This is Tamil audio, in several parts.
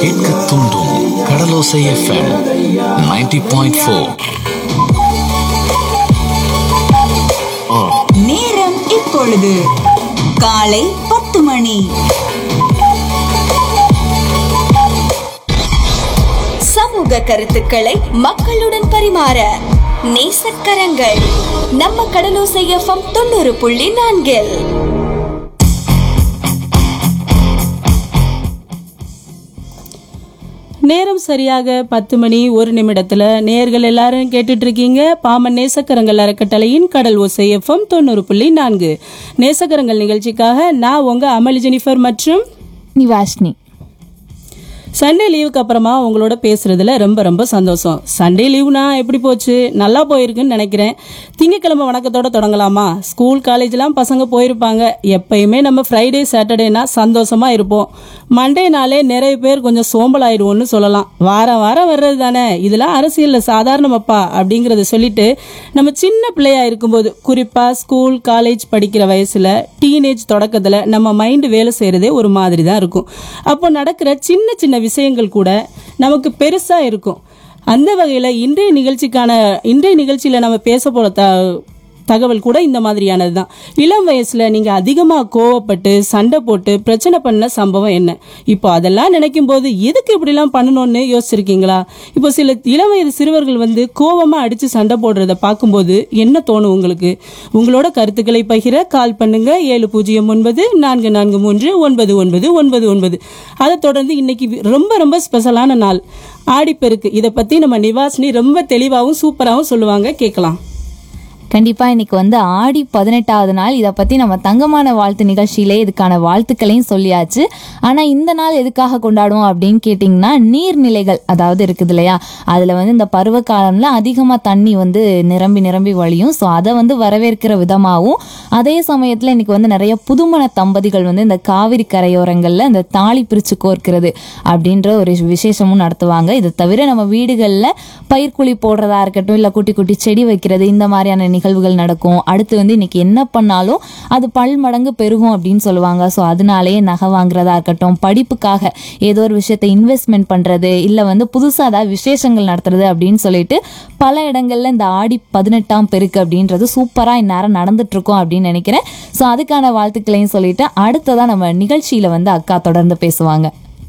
கேட்க தூண்டும் கடலோசை எஃப்எம் 90.4 பாயிண்ட் ஃபோர் நேரம் இப்பொழுது காலை பத்து மணி சமூக கருத்துக்களை மக்களுடன் பரிமாற நேசக்கரங்கள் நம்ம கடலோசை எஃப்எம் தொண்ணூறு புள்ளி நான்கில் நேரம் சரியாக பத்து மணி ஒரு நிமிடத்துல நேர்கள் எல்லாரும் கேட்டுட்டு இருக்கீங்க பாமன் நேசக்கரங்கள் அறக்கட்டளையின் கடல் ஓசை எஃப்எம் தொண்ணூறு புள்ளி நான்கு நேசக்கரங்கள் நிகழ்ச்சிக்காக நான் உங்க அமளி ஜெனிஃபர் மற்றும் நிவாஷ்னி சண்டே லீவுக்கு அப்புறமா உங்களோட பேசுறதுல ரொம்ப ரொம்ப சந்தோஷம் சண்டே லீவுனா எப்படி போச்சு நல்லா போயிருக்குன்னு நினைக்கிறேன் திங்கக்கிழமை வணக்கத்தோட தொடங்கலாமா ஸ்கூல் காலேஜ்லாம் பசங்க போயிருப்பாங்க எப்பயுமே நம்ம ஃப்ரைடே சாட்டர்டேனா சந்தோஷமா இருப்போம் மண்டே நாளே நிறைய பேர் கொஞ்சம் சோம்பல் ஆயிடுவோம்னு சொல்லலாம் வாரம் வாரம் வர்றது தானே இதெல்லாம் அரசியல்ல சாதாரணமப்பா அப்படிங்கறத சொல்லிட்டு நம்ம சின்ன பிள்ளையா இருக்கும்போது குறிப்பா ஸ்கூல் காலேஜ் படிக்கிற வயசுல டீனேஜ் தொடக்கத்துல நம்ம மைண்ட் வேலை செய்யறதே ஒரு மாதிரி தான் இருக்கும் அப்போ நடக்கிற சின்ன சின்ன விஷயங்கள் கூட நமக்கு பெருசா இருக்கும் அந்த வகையில இன்றைய நிகழ்ச்சிக்கான இன்றைய நிகழ்ச்சியில நம்ம பேச போற த தகவல் கூட இந்த மாதிரியானது தான் இளம் வயசுல நீங்க அதிகமா கோவப்பட்டு சண்டை போட்டு பிரச்சனை பண்ண சம்பவம் என்ன இப்போ அதெல்லாம் நினைக்கும் போது எதுக்கு இப்படிலாம் பண்ணணும்னு யோசிச்சிருக்கீங்களா இப்போ சில இளம் வயது சிறுவர்கள் வந்து கோவமா அடிச்சு சண்டை போடுறத பார்க்கும்போது என்ன தோணும் உங்களுக்கு உங்களோட கருத்துக்களை பகிர கால் பண்ணுங்க ஏழு பூஜ்ஜியம் ஒன்பது நான்கு நான்கு மூன்று ஒன்பது ஒன்பது ஒன்பது ஒன்பது அதை தொடர்ந்து இன்னைக்கு ரொம்ப ரொம்ப ஸ்பெஷலான நாள் ஆடிப்பெருக்கு இதை பத்தி நம்ம நிவாசினி ரொம்ப தெளிவாகவும் சூப்பராகவும் சொல்லுவாங்க கேட்கலாம் கண்டிப்பா இன்னைக்கு வந்து ஆடி பதினெட்டாவது நாள் இதை பத்தி நம்ம தங்கமான வாழ்த்து நிகழ்ச்சியிலே இதுக்கான வாழ்த்துக்களையும் சொல்லியாச்சு ஆனா இந்த நாள் எதுக்காக கொண்டாடுவோம் அப்படின்னு கேட்டிங்கன்னா நீர்நிலைகள் அதாவது இருக்குது இல்லையா அதுல வந்து இந்த பருவ காலம்ல அதிகமா தண்ணி வந்து நிரம்பி நிரம்பி வழியும் ஸோ அதை வந்து வரவேற்கிற விதமாகவும் அதே சமயத்துல இன்னைக்கு வந்து நிறைய புதுமண தம்பதிகள் வந்து இந்த காவிரி கரையோரங்கள்ல இந்த தாலி பிரிச்சு கோர்க்கிறது அப்படின்ற ஒரு விசேஷமும் நடத்துவாங்க இது தவிர நம்ம வீடுகளில் பயிர்க்குழி போடுறதா இருக்கட்டும் இல்லை குட்டி குட்டி செடி வைக்கிறது இந்த மாதிரியான நிகழ்வுகள் நடக்கும் அடுத்து வந்து இன்னைக்கு என்ன பண்ணாலும் அது பல் மடங்கு பெருகும் அப்படின்னு சொல்லுவாங்க ஸோ அதனாலேயே நகை வாங்குறதா இருக்கட்டும் படிப்புக்காக ஏதோ ஒரு விஷயத்தை இன்வெஸ்ட்மெண்ட் பண்றது இல்லை வந்து புதுசாக ஏதாவது விசேஷங்கள் நடத்துறது அப்படின்னு சொல்லிட்டு பல இடங்கள்ல இந்த ஆடி பதினெட்டாம் பெருக்கு அப்படின்றது சூப்பராக இந்நேரம் நடந்துட்டு இருக்கோம் அப்படின்னு நினைக்கிறேன் ஸோ அதுக்கான வாழ்த்துக்களையும் சொல்லிட்டு அடுத்ததான் நம்ம நிகழ்ச்சியில வந்து அக்கா தொடர்ந்து பேசுவாங்க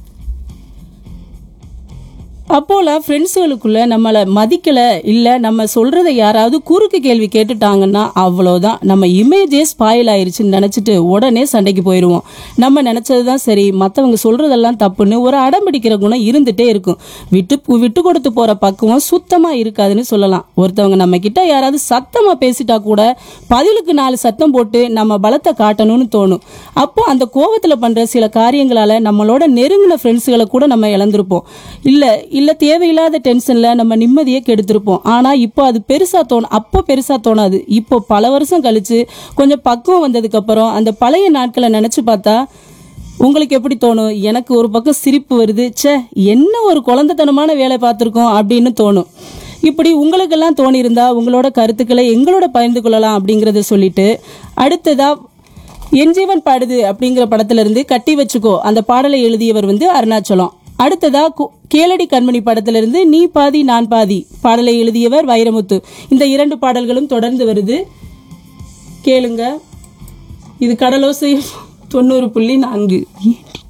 அப்போலாம் ஃப்ரெண்ட்ஸுகளுக்குள்ள நம்மளை மதிக்கல இல்ல நம்ம சொல்றதை யாராவது குறுக்கு கேள்வி கேட்டுட்டாங்கன்னா அவ்வளோதான் நம்ம இமேஜே ஸ்பாயில் ஆயிருச்சுன்னு நினைச்சிட்டு உடனே சண்டைக்கு போயிடுவோம் நம்ம நினைச்சதுதான் சரி மத்தவங்க சொல்றதெல்லாம் தப்புன்னு ஒரு அடம்பிடிக்கிற குணம் இருந்துட்டே இருக்கும் விட்டு விட்டு கொடுத்து போற பக்குவம் சுத்தமா இருக்காதுன்னு சொல்லலாம் ஒருத்தவங்க நம்ம கிட்ட யாராவது சத்தமா பேசிட்டா கூட பதிலுக்கு நாலு சத்தம் போட்டு நம்ம பலத்தை காட்டணும்னு தோணும் அப்போ அந்த கோவத்துல பண்ற சில காரியங்களால நம்மளோட நெருங்கின ஃப்ரெண்ட்ஸுகளை கூட நம்ம இழந்திருப்போம் இல்ல இல்ல தேவையில்லாத டென்ஷன்ல நம்ம நிம்மதியை கெடுத்திருப்போம் ஆனா இப்போ அது பெருசா தோணும் அப்போ பெருசா தோணாது இப்போ பல வருஷம் கழிச்சு கொஞ்சம் பக்குவம் வந்ததுக்கு அப்புறம் அந்த பழைய நாட்களை நினைச்சு பார்த்தா உங்களுக்கு எப்படி தோணும் எனக்கு ஒரு பக்கம் சிரிப்பு வருது ச்சே என்ன ஒரு குழந்தைத்தனமான வேலை பார்த்துருக்கோம் அப்படின்னு தோணும் இப்படி உங்களுக்கெல்லாம் தோணியிருந்தா உங்களோட கருத்துக்களை எங்களோட பகிர்ந்து கொள்ளலாம் அப்படிங்கறத சொல்லிட்டு அடுத்ததா என் ஜீவன் பாடுது அப்படிங்கிற படத்துல இருந்து கட்டி வச்சுக்கோ அந்த பாடலை எழுதியவர் வந்து அருணாச்சலம் அடுத்ததா கு- கேளடி கண்மணி படத்திலிருந்து நீ பாதி நான் பாதி பாடலை எழுதியவர் வைரமுத்து இந்த இரண்டு பாடல்களும் தொடர்ந்து வருது கேளுங்க இது கடலோசை தொண்ணூறு புள்ளி நான்கு